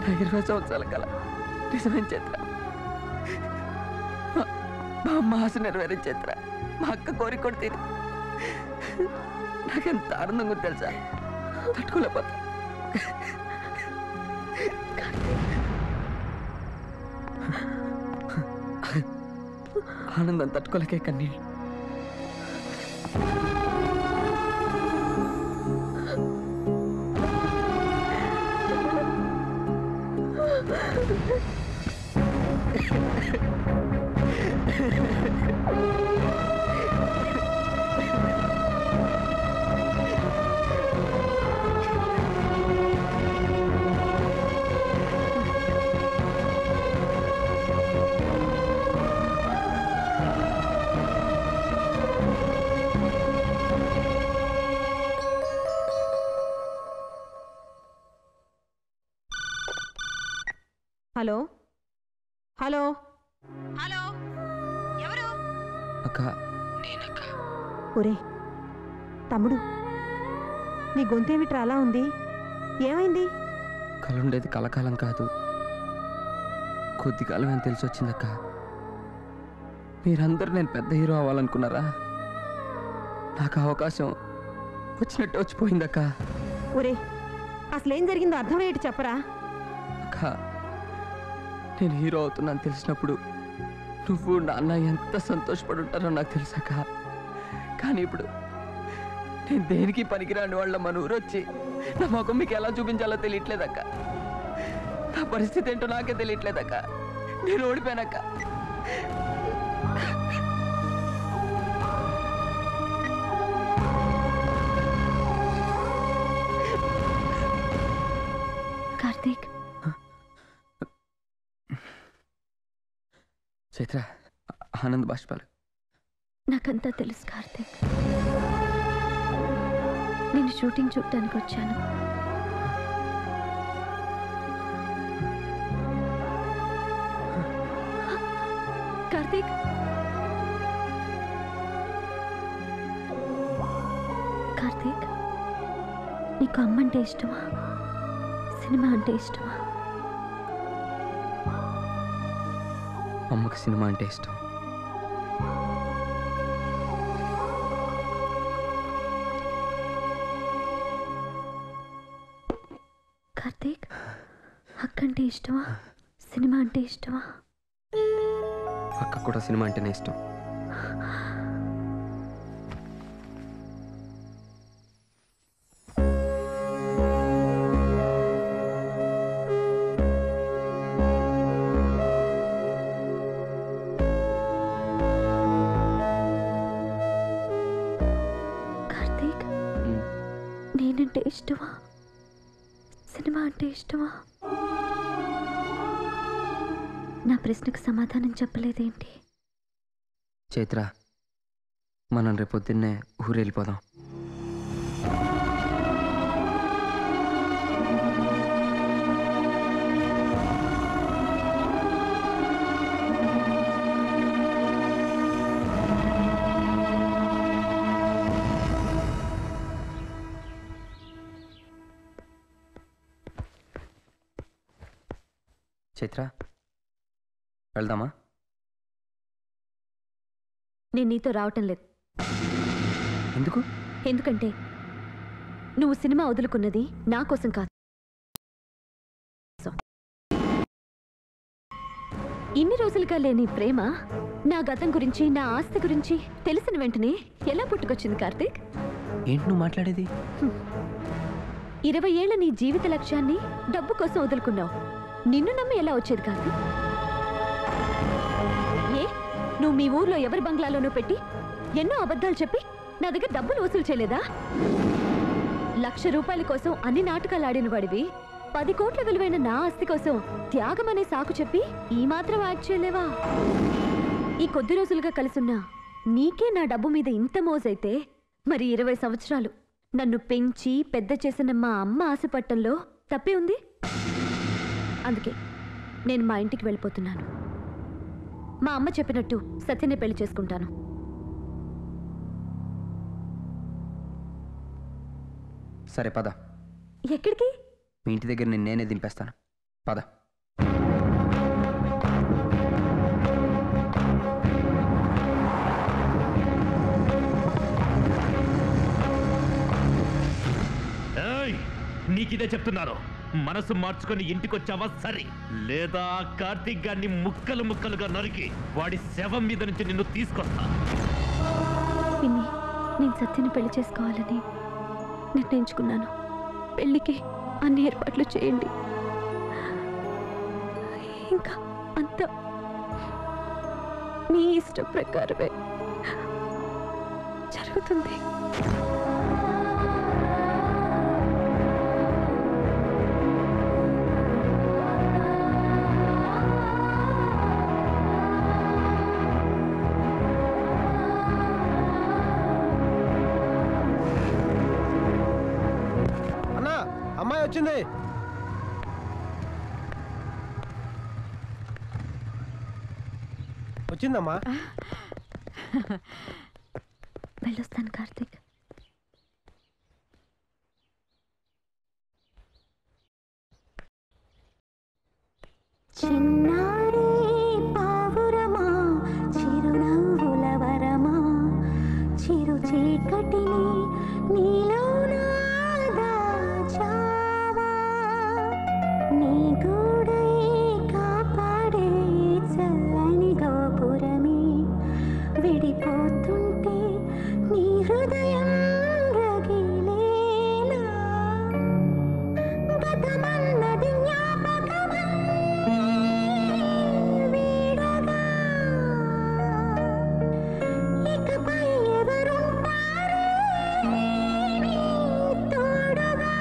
నా ఇరవై సంవత్సరాల కల నిజమైన చిత్ర మా- మా అమ్మ ఆశ నెరవేరే చిత్ర మా అక్క కోరిక కూడా తీరి నాకెంత ఆనందంగా ఉంది తెలుసా తట్టుకోలేకపోతా ఆనందం తట్టుకోలేకే కన్నీళ్ళు హలో హలో హలో ఎవరు అక్క ఒరే తమ్ముడు నీ గొంతేమిట్రా అలా ఉంది ఏమైంది కలుండేది కలకాలం కాదు కొద్ది కాలం అని తెలిసి వచ్చిందక్క మీరందరూ నేను పెద్ద హీరో అవ్వాలనుకున్నారా నాకు ఆ అవకాశం వచ్చినట్టు వచ్చిపోయిందక్క ఒరే అసలేం జరిగిందో అర్థమయ్యేటి చెప్పరా అక్క నేను హీరో అవుతున్నాను తెలిసినప్పుడు నువ్వు నాన్న ఎంత సంతోషపడి ఉంటారో నాకు తెలుసాక కానీ ఇప్పుడు నేను దేనికి పనికిరాని వాళ్ళ మన ఊరు వచ్చి నా ముఖం మీకు ఎలా చూపించాలో తెలియట్లేదక్క నా పరిస్థితి ఏంటో నాకే తెలియట్లేదక్క నేను ఓడిపోయానక్క కార్తీక్ చైత్ర ఆనంద్ బాష్పాలు నాకంతా తెలుసు కార్తీక్ నేను షూటింగ్ చూడటానికి వచ్చాను కార్తీక్ కార్తీక్ నీకు అమ్మంటే ఇష్టమా సినిమా అంటే ఇష్టమా అమ్మకి సినిమా అంటే ఇష్టం కార్తీక్ అక్కంటే ఇష్టమా సినిమా అంటే ఇష్టమా అక్క కూడా సినిమా అంటేనే ఇష్టం కార్తీక్ ఉమ్. నేనంటే ఇష్టమా సినిమా అంటే ఇష్టమా నా ప్రశ్నకు సమాధానం చెప్పలేదేంటి చైత్ర మనం రేపొద్దున్నే ఊరు వెళ్ళిపోదాం చైత్ర వెళ్దామా నేను నీతో రావటం లేదు ఎందుకు ఎందుకంటే నువ్వు సినిమా వదులుకున్నది నా కోసం కాదు ఇన్ని రోజులుగా లేని ప్రేమ నా గతం గురించి నా ఆస్తి గురించి తెలిసిన వెంటనే ఎలా పుట్టుకొచ్చింది కార్తీక్ ఏంటి నువ్వు మాట్లాడేది ఇరవై ఏళ్ల నీ జీవిత లక్ష్యాన్ని డబ్బు కోసం వదులుకున్నావు నిన్ను నమ్మి ఎలా వచ్చేది కాదు ఏ నువ్వు మీ ఊర్లో ఎవరి బంగ్లాలోనో పెట్టి ఎన్నో అబద్ధాలు చెప్పి నా దగ్గర డబ్బులు వసూలు చేయలేదా లక్ష రూపాయల కోసం అన్ని నాటకాలు ఆడిన వాడివి పది కోట్ల విలువైన నా ఆస్తి కోసం త్యాగం అనే సాకు చెప్పి ఈ మాత్రం యాక్ట్ చేయలేవా ఈ కొద్ది రోజులుగా కలిసున్నా నీకే నా డబ్బు మీద ఇంత మోజైతే మరి ఇరవై సంవత్సరాలు నన్ను పెంచి పెద్ద చేసిన మా అమ్మ ఆశపట్టంలో తప్పే ఉంది అందుకే నేను మా ఇంటికి వెళ్ళిపోతున్నాను మా అమ్మ చెప్పినట్టు సత్యనే పెళ్లి చేసుకుంటాను సరే పద ఎక్కడికి మీ ఇంటి దగ్గర నేను నేనే దింపేస్తాను పద ఏయ్! నీకిదే చెప్తున్నాను మనసు మార్చుకొని ఇంటికొచ్చావా సరే లేదా ఆ కార్తీక్ గారిని ముక్కలు ముక్కలుగా నరికి వాడి శవం మీద నుంచి నిన్ను తీసుకొస్తా పిన్ని నేను సత్యని పెళ్లి చేసుకోవాలని నిర్ణయించుకున్నాను పెళ్లికి అన్ని ఏర్పాట్లు చేయండి ఇంకా అంత మీ ఇష్టం ప్రకారమే జరుగుతుంది అన్నా అమ్మాయి వచ్చింది వచ్చిందమ్మా వెళ్ళొస్తాను కార్తీక్ చిన్నారి పావురమా చిరునవ్వుల వరమా చిరు చీకటిని నీలో దాచావా నీ గూడై కాపాడే చల్లని గోపురమే విడిపోతుంటే నీ హృదయం రగిలేనా గతమన్నది జ్ఞాపకమై వీడగా ఇకపై ఎవరుంటారే నీ తోడుగా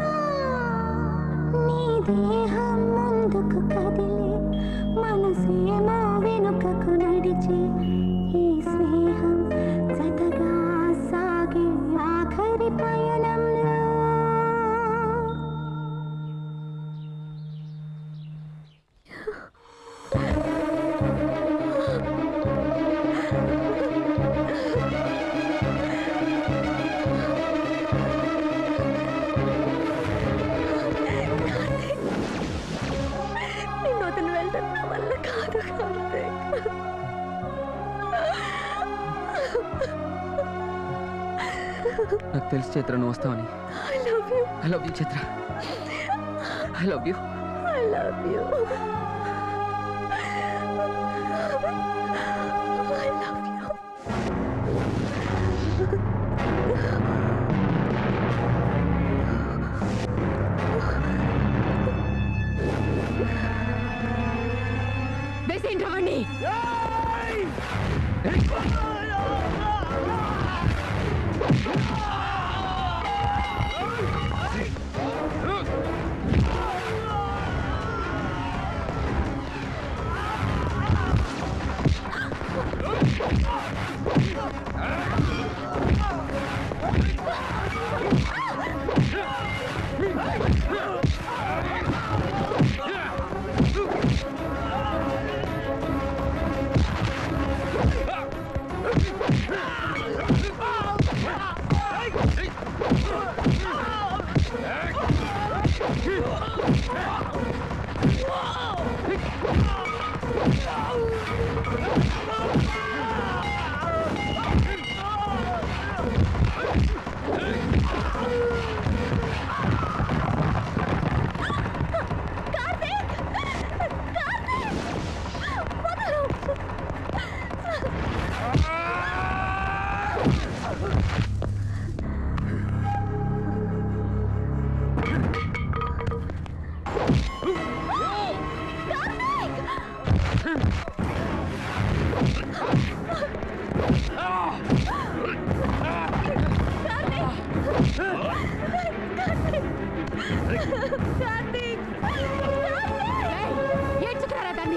నీ దేహం ముందుకు కదిలే మనసేమో వెనుకకు నడిచే ఈ స్నేహం జతగా సాగే ఆఖరి పయనంలో నిన్ను వదిలి వెళ్ళడం నా వల్ల కాదు కార్తీక్ నాకు తెలిసి చైత్ర నువ్వు వస్తావని I love you I love you Chaitra I love you I love you I love you వేసేయండి రవండి ఏడ్చుకున్నారా దాన్ని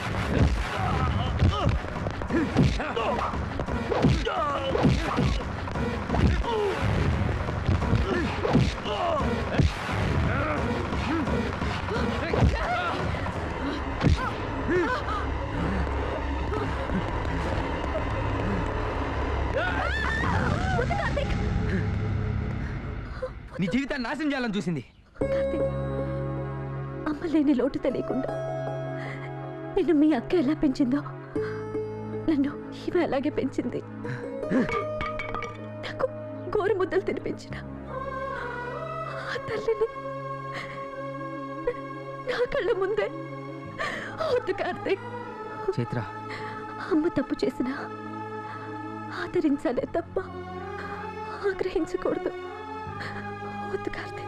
ఆ నీ జీవితాన్ని నాశనం చేయాలని చూసింది కార్తీక్ అమ్మ లేని లోటు తెలియకుండా నిన్ను మీ అక్క ఎలా పెంచిందో నన్ను ఈమె అలాగే పెంచింది నాకు గోరు ముద్దలు తినిపించిన ఆ తల్లిని నా కళ్ళ ముందే వద్దు కార్తీక్ చైత్ర అమ్మ తప్పు చేసినా ఆదరించాలే తప్ప ఆగ్రహించకూడదు వద్దు కార్తీక్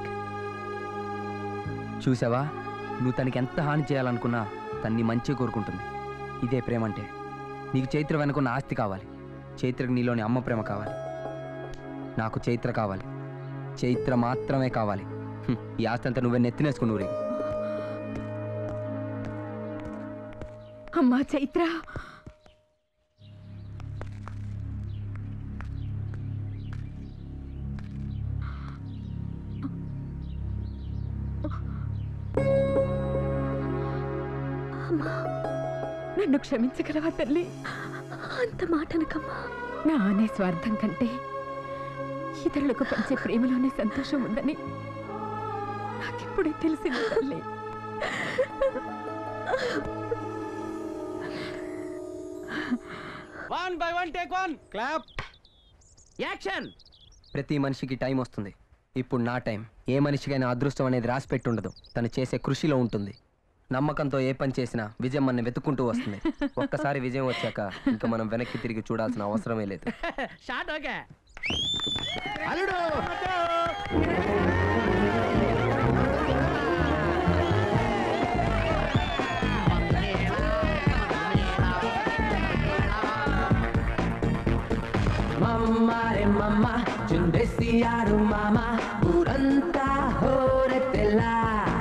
చూసావా నువ్వు తనకి ఎంత హాని చేయాలనుకున్నా తన్ని మంచి కోరుకుంటుంది ఇదే ప్రేమ అంటే నీకు చైత్ర వెనుకున్న ఆస్తి కావాలి చైత్రకు నీలోని అమ్మ ప్రేమ కావాలి నాకు చైత్ర కావాలి చైత్ర మాత్రమే కావాలి హ్మ్, ఈ ఆస్తి అంతా నువ్వే నెత్తినేసుకుని ఊరేగు అమ్మా చైత్ర నన్ను క్షమించగలవా తల్లి అంత మాటనకమ్మా నా అనే స్వార్థం కంటే ఇతరులకు పంచే ప్రేమలోనే సంతోషం ఉందని నాకిప్పుడే తెలిసింది తల్లి one by one take one clap action ప్రతి మనిషికి టైం వస్తుంది ఇప్పుడు నా టైం ఏ మనిషికైనా అదృష్టం అనేది రాసి పెట్టుండదు తను చేసే కృషిలో ఉంటుంది నమ్మకంతో ఏ పని చేసినా విజయం మన వెతుక్కుంటూ వస్తుంది ఒక్కసారి విజయం వచ్చాక ఇంకా మనం వెనక్కి తిరిగి చూడాల్సిన అవసరమే లేదు షార్ట్ ఓకే అల్లుడు Mamma mamma, చిందేసియాడు మామ ఊరంతా హోరెత్తెలా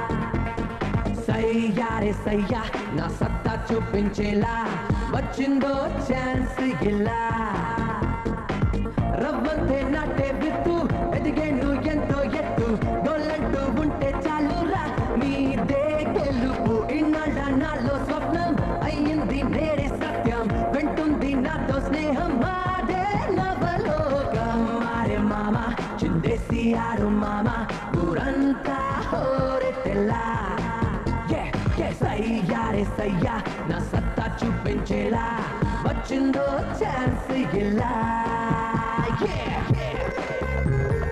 సయ్యారే సయ్యా నా సత్తా చూపించేలా వచ్చిందో ఛాన్స్ ఇలా రవ్వంతే నాటే విత్తు ఎదిగేండు ఎంతో ఎత్తు గోలంటూ ఉంటే చాలురా మీదే గెలుపు ఇన్నాళ్ళ నాలో స్వప్నం అయ్యింది నేడే సత్యం వింటుంది నాతో స్నేహం మాదే నవలోకం మారే మామ చిందేసి ఆడు మామ ఊరంతా హోరెత్తెలా సయ్యారే సయ్యా నా సత్తా చూపించేలా వచ్చిందో ఛాన్స్ ఇలా Yeah, yeah.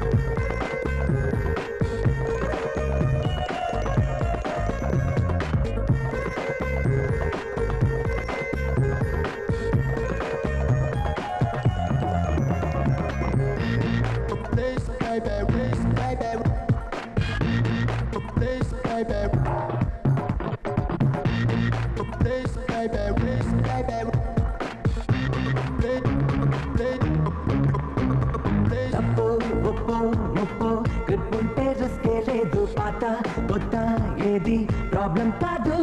Please, baby, please, baby. Please, baby. Please, baby, please, baby. Please, please, please. తప్పు ఒప్పు ముప్పు గ్రిప్ ఉంటే రిస్కే లేదు పాత కొత్త ఏది ప్రాబ్లం కాదు